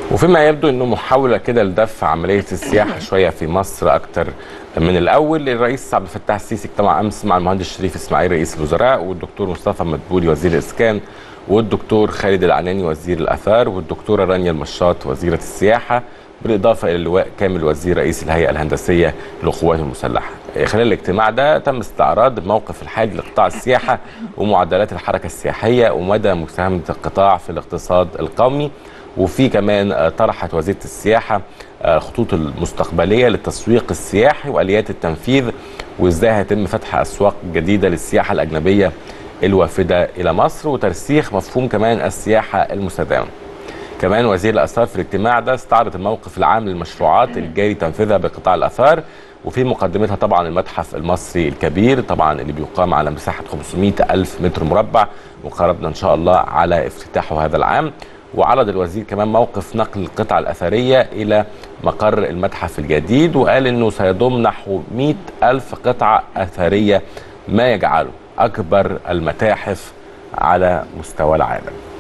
وفيما يبدو انه محاوله كده لدفع عمليه السياحه شويه في مصر اكتر من الاول الرئيس عبد الفتاح السيسي اجتمع امس مع المهندس شريف اسماعيل رئيس الوزراء والدكتور مصطفى مدبولي وزير الاسكان والدكتور خالد العناني وزير الاثار والدكتوره رانيا المشاط وزيره السياحه بالاضافه الى اللواء كامل وزير رئيس الهيئه الهندسيه للقوات المسلحه. خلال الاجتماع ده تم استعراض الموقف الحالي لقطاع السياحه ومعدلات الحركه السياحيه ومدى مساهمه القطاع في الاقتصاد القومي وفي كمان طرحت وزيره السياحه الخطوط المستقبليه للتسويق السياحي واليات التنفيذ وازاي هيتم فتح اسواق جديده للسياحه الاجنبيه الوافده الى مصر وترسيخ مفهوم كمان السياحه المستدامه. كمان وزير الاثار في الاجتماع ده استعرض الموقف العام للمشروعات الجاري تنفيذها بقطاع الاثار وفي مقدمتها طبعا المتحف المصري الكبير طبعا اللي بيقام على مساحه 500 الف متر مربع وقربنا ان شاء الله على افتتاحه هذا العام وعرض الوزير كمان موقف نقل القطع الأثرية إلى مقر المتحف الجديد وقال أنه سيضم نحو 100 ألف قطعة أثرية ما يجعله أكبر المتاحف على مستوى العالم